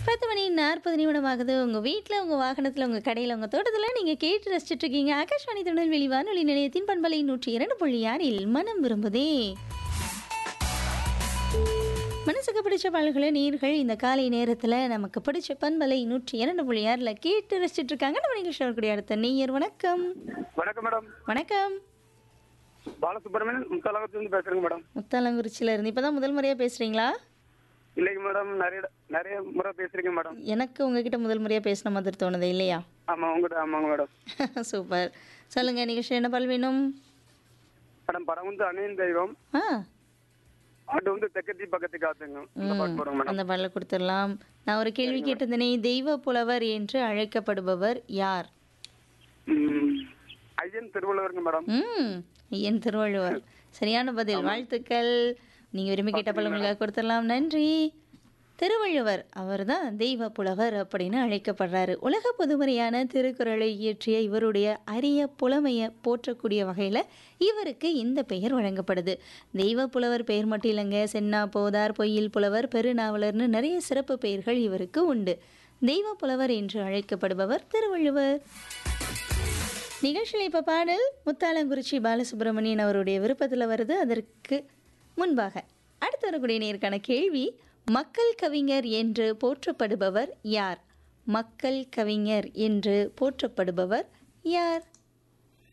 பத்து மணி நாற்பது நிமிடமாகுது உங்கள் வீட்டில் உங்கள் வாகனத்தில் உங்கள் கடையில் உங்கள் தோட்டத்தில் நீங்கள் கேட்டு ரசிச்சுட்டு இருக்கீங்க ஆகாஷ்வாணி திருநெல்வேலி வானொலி நிலையத்தின் பண்பலை நூற்றி இரண்டு புள்ளி ஆறில் மனம் விரும்புதே மனசுக்கு பிடிச்ச பாடல்களை நீர்கள் இந்த காலை நேரத்தில் நமக்கு பிடிச்ச பண்பலை நூற்றி இரண்டு புள்ளி ஆறில் கேட்டு ரசிச்சுட்டு இருக்காங்க நம்ம நிகழ்ச்சி வரக்கூடிய அடுத்த நேயர் வணக்கம் வணக்கம் மேடம் வணக்கம் பாலசுப்ரமணியன் முத்தலகத்திலிருந்து பேசுறேங்க மேடம் முத்தாலங்குறிச்சியில் இருந்து இப்போ தான் முதல் முறையாக பேசுகிறீங்களா இல்லைங்க மேடம் நிறைய நிறைய முறை பேசுறீங்க மேடம் எனக்கு உங்ககிட்ட முதல் முறையாக பேசின மாதிரி தோணுது இல்லையா ஆமா உங்ககிட்ட ஆமாங்க மேடம் சூப்பர் சொல்லுங்க நிகழ்ச்சி என்ன பால் வேணும் மேடம் படம் வந்து அணியின் தெய்வம் ஆ பாட்டு வந்து தெக்கத்தி பக்கத்து காத்துங்க இந்த பாட்டு போடுங்க மேடம் அந்த பாடலை கொடுத்துடலாம் நான் ஒரு கேள்வி கேட்டிருந்தேனே தெய்வ புலவர் என்று அழைக்கப்படுபவர் யார் ம், ஐயன் திருவள்ளுவருங்க மேடம் ம் என் திருவள்ளுவர் சரியான பதில் வாழ்த்துக்கள் நீங்கள் விரும்பி கேட்ட பாடல் உங்களுக்காக கொடுத்துடலாம் நன்றி திருவள்ளுவர் அவர்தான் தெய்வ புலவர் அப்படின்னு அழைக்கப்படுறாரு உலக பொதுமறையான திருக்குறளை இயற்றிய இவருடைய அரிய புலமையை போற்றக்கூடிய வகையில் இவருக்கு இந்த பெயர் வழங்கப்படுது தெய்வ புலவர் பெயர் மட்டும் இல்லைங்க சென்னா போதார் பொய்யில் புலவர் பெருநாவலர்னு நிறைய சிறப்பு பெயர்கள் இவருக்கு உண்டு தெய்வ புலவர் என்று அழைக்கப்படுபவர் திருவள்ளுவர் நிகழ்ச்சியில் இப்போ பாடல் முத்தாலங்குறிச்சி பாலசுப்ரமணியன் அவருடைய விருப்பத்தில் வருது அதற்கு முன்பாக அடுத்து வரக்கூடிய நேருக்கான கேள்வி மக்கள் கவிஞர் என்று போற்றப்படுபவர் யார் மக்கள் கவிஞர் என்று போற்றப்படுபவர் யார்